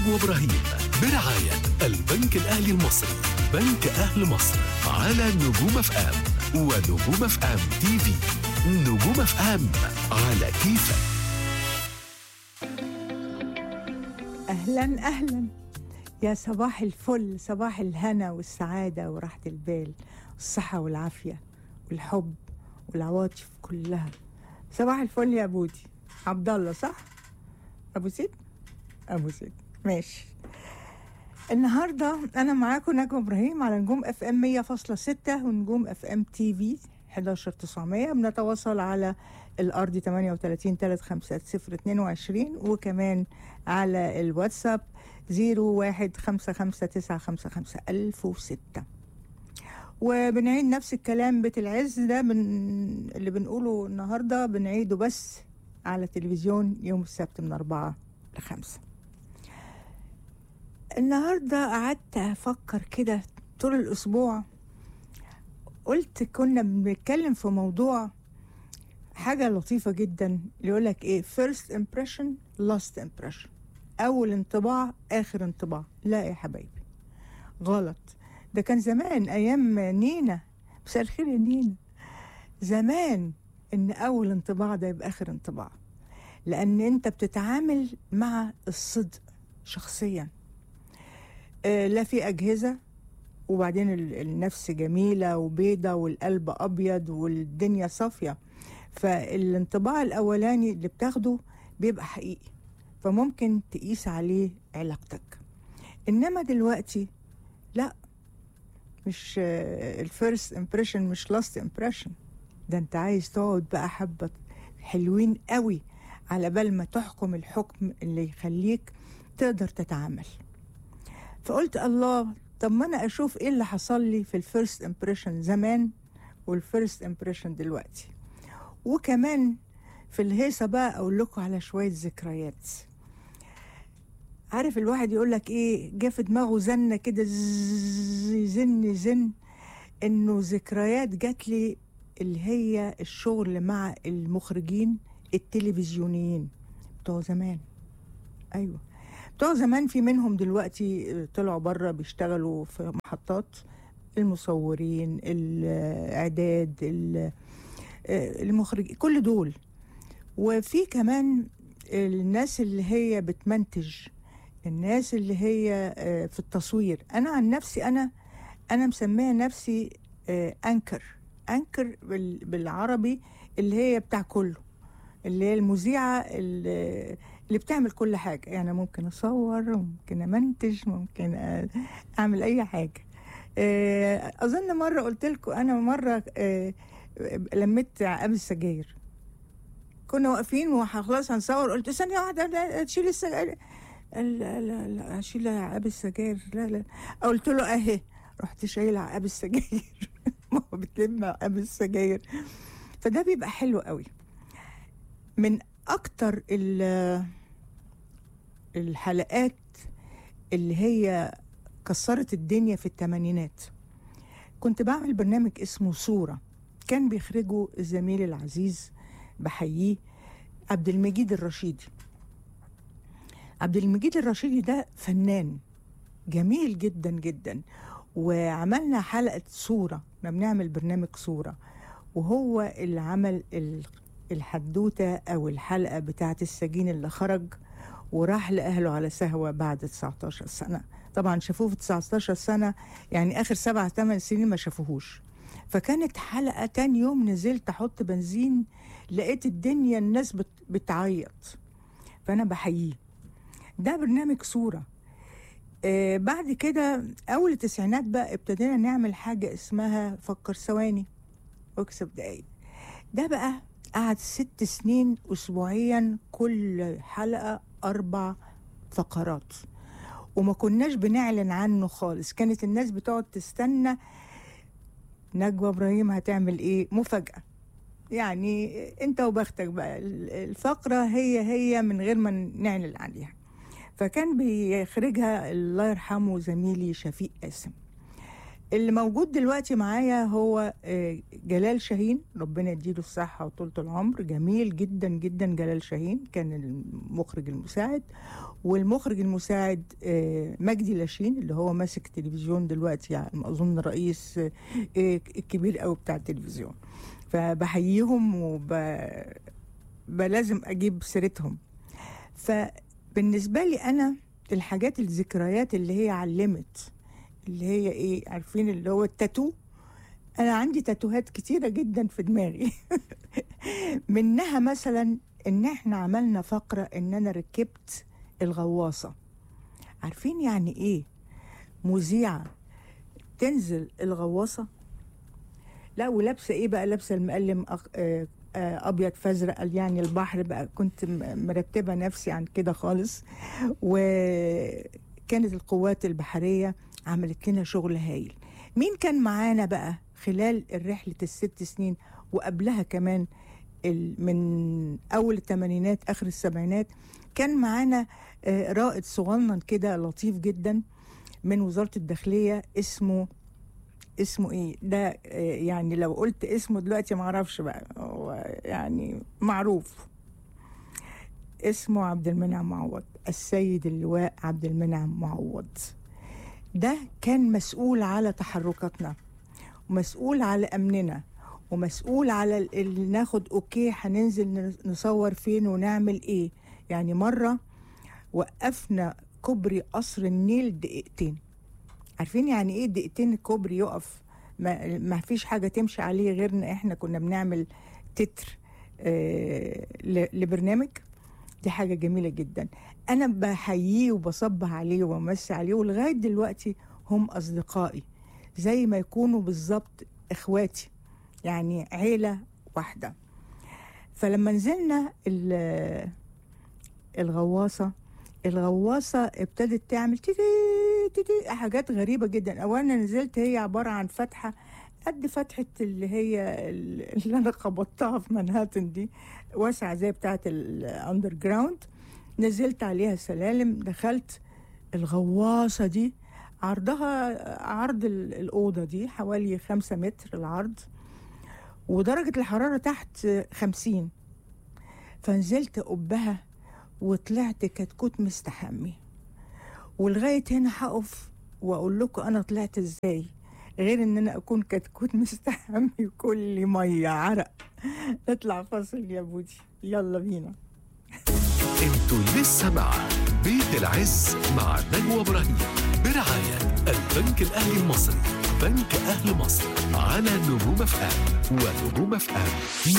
وابراهيم برعاية البنك الأهلي المصري بنك أهل مصر على نجوم اف ام ونجوم اف ام تي في نجوم اف ام على كيفك اهلا اهلا يا صباح الفل صباح الهنا والسعاده وراحه البال والصحه والعافيه والحب والعواطف كلها صباح الفل يا بودي عبد الله صح ابو سيد ابو سيد ماشي النهارده انا معاكم نجم ابراهيم على نجوم اف ام 100.6 ونجوم اف ام تي في 11900 بنتواصل على الارض 38 350 22 وكمان على الواتساب 0155955 وبنعيد نفس الكلام بيت العز ده بن... اللي بنقوله النهارده بنعيده بس على التلفزيون يوم السبت من أربعة لخمسة النهارده قعدت أفكر كده طول الأسبوع قلت كنا بنتكلم في موضوع حاجة لطيفة جدا اللي يقول لك ايه first impression last impression أول انطباع آخر انطباع لا يا حبايبي غلط ده كان زمان أيام نينا مساء الخير يا نينا زمان إن أول انطباع ده يبقى آخر انطباع لأن أنت بتتعامل مع الصدق شخصيا آه لا في أجهزة وبعدين ال- النفس جميلة وبيضة والقلب أبيض والدنيا صافية فالانطباع الأولاني اللي بتاخده بيبقى حقيقي فممكن تقيس عليه علاقتك إنما دلوقتي لا مش الفيرست امبريشن مش لاست امبريشن ده انت عايز تقعد بقى حبة حلوين قوي على بال ما تحكم الحكم اللي يخليك تقدر تتعامل فقلت الله طب ما انا اشوف ايه اللي حصل لي في الفيرست امبريشن زمان والفيرست امبريشن دلوقتي وكمان في الهيصه بقى اقول لكم على شويه ذكريات عارف الواحد يقول لك ايه جه في دماغه زنه كده زز- يزن زن انه ذكريات جات لي اللي هي الشغل مع المخرجين التلفزيونيين بتوع زمان ايوه بتوع زمان في منهم دلوقتي طلعوا بره بيشتغلوا في محطات المصورين الاعداد ال- آه، المخرج كل دول وفي كمان الناس اللي هي بتمنتج الناس اللي هي آه، في التصوير انا عن نفسي انا انا مسميه نفسي آه، انكر انكر بال- بالعربي اللي هي بتاع كله اللي هي المذيعه اللي اللي بتعمل كل حاجه يعني ممكن اصور ممكن امنتج ممكن أ- اعمل اي حاجه آه، اظن مره قلت لكم انا مره آه، لميت عقاب السجاير كنا واقفين وخلاص هنصور قلت ثانيه واحده لا، تشيل السجاير قال لا لا لا اشيل عقاب السجاير لا لا قلت له اهي رحت شايله عقاب السجاير ما هو بتلم عقاب السجاير فده بيبقى حلو قوي من اكتر ال- الحلقات اللي هي كسرت الدنيا في الثمانينات كنت بعمل برنامج اسمه صورة كان بيخرجه الزميل العزيز بحييه عبد المجيد الرشيدي عبد المجيد الرشيدي ده فنان جميل جدا جدا وعملنا حلقة صورة كنا بنعمل برنامج صورة وهو اللي عمل ال- الحدوتة أو الحلقة بتاعة السجين اللي خرج وراح لأهله على سهوة بعد 19 سنة طبعا شافوه في 19 سنة يعني آخر سبع ثمان سنين ما شافوهوش فكانت حلقة تاني يوم نزلت أحط بنزين لقيت الدنيا الناس بت بتعيط فأنا بحييه ده برنامج صورة آه بعد كده أول التسعينات بقى ابتدينا نعمل حاجة اسمها فكر ثواني واكسب دقايق ده بقى قعد ست سنين أسبوعيا كل حلقة أربع فقرات وما كناش بنعلن عنه خالص كانت الناس بتقعد تستنى نجوى إبراهيم هتعمل إيه مفاجأة يعني انت وبختك بقى الفقرة هي هي من غير ما نعلن عليها فكان بيخرجها الله يرحمه زميلي شفيق قاسم اللي موجود دلوقتي معايا هو آه، جلال شاهين ربنا يديله الصحة وطولة العمر جميل جدا جدا جلال شاهين كان المخرج المساعد والمخرج المساعد آه، مجدي لاشين اللي هو ماسك تلفزيون دلوقتي يعني أظن رئيس آه، آه، الكبير قوي بتاع التلفزيون فبحييهم وب ب- لازم أجيب سيرتهم فبالنسبة لي أنا الحاجات الذكريات اللي هي علمت اللي هي ايه عارفين اللي هو التاتو انا عندي تاتوهات كتيره جدا في دماغي منها مثلا ان احنا عملنا فقره ان انا ركبت الغواصه عارفين يعني ايه مذيعه تنزل الغواصه لا ولابسه ايه بقى لابسه المقلم أخ... آه، آه، ابيض فازرق قال يعني البحر بقى كنت م- مرتبه نفسي عن كده خالص وكانت القوات البحريه عملت لنا شغل هايل مين كان معانا بقى خلال رحله الست سنين وقبلها كمان ال- من اول الثمانينات اخر السبعينات كان معانا آه، رائد صغنن كده لطيف جدا من وزاره الداخليه اسمه اسمه ايه ده آه، يعني لو قلت اسمه دلوقتي ما اعرفش بقى هو يعني معروف اسمه عبد المنعم معوض السيد اللواء عبد المنعم معوض ده كان مسؤول على تحركاتنا ومسؤول على امننا ومسؤول على ال- اللي ناخد اوكي هننزل ن- نصور فين ونعمل ايه يعني مره وقفنا كوبري قصر النيل دقيقتين عارفين يعني ايه دقيقتين الكوبري يقف ما, ما فيش حاجه تمشي عليه غير ان احنا كنا بنعمل تتر آه ل- لبرنامج دي حاجه جميله جدا انا بحييه وبصبح عليه وبمسي عليه ولغايه دلوقتي هم اصدقائي زي ما يكونوا بالظبط اخواتي يعني عيله واحده فلما نزلنا ال- الغواصه الغواصه ابتدت تعمل تيتي تيتي حاجات غريبه جدا اولا نزلت هي عباره عن فتحه قد فتحه اللي هي اللي انا خبطتها في منهاتن دي واسعه زي بتاعه الاندر جراوند نزلت عليها سلالم دخلت الغواصه دي عرضها عرض ال- الأوضة دي حوالي خمسة متر العرض ودرجة الحرارة تحت خمسين فنزلت قبها وطلعت كتكوت مستحمي ولغاية هنا هقف وأقول لكم أنا طلعت إزاي غير إن أنا أكون كتكوت مستحمي كل مية عرق اطلع فاصل يا بودي يلا بينا انتوا لسه مع بيت العز مع نجوى ابراهيم برعاية البنك الأهلي المصري بنك أهل مصر على نجوم اف ام ونجوم اف ام تي